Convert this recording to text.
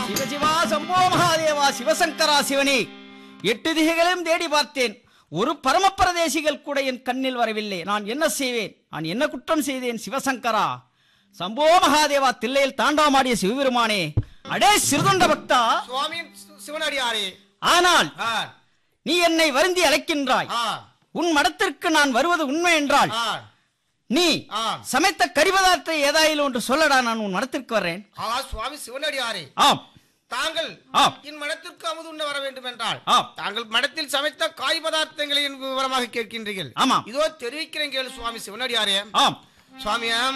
சிவசிவா சம்போ மகாதேவா சிவசங்கரா சிவனே எட்டு திகைகளையும் தேடி பார்த்தேன் ஒரு பரமப்பரதேசிகள் கூட என் கண்ணில் வரவில்லை நான் என்ன செய்வேன் நான் என்ன குற்றம் செய்தேன் சிவசங்கரா சம்போ மகாதேவா தில்லையில் தாண்டவமாடிய சிவபெருமானே அடே சிறுதொண்ட பக்தா சுவாமி சிவனடியாரே ஆனால் ஆ, நீ என்னை வருந்தி அழைக்கின்றாய் ஆ, உன் மடத்திற்கு நான் வருவது உண்மை என்றால் ஆ, நீ ஆ. சமைத்த கரிபதார்த்தை ஏதாயிலும் ஒன்று சொல்லடா நான் உன் மடத்திற்கு வர்றேன் ஆ, சுவாமி சிவனடியாரே ஆம் தாங்கள் ஆம். என் மடத்திற்கு அமுது உண்ண வர வேண்டும் என்றால் ஆம். தாங்கள் மடத்தில் சமைத்த காய் பதார்த்தங்களை என் விவரமாக கேட்கின்றீர்கள் ஆமாம். இதோ தெரிவிக்கிறேன் கேளு சுவாமி சிவனடியாரே ஆம் சுவாமி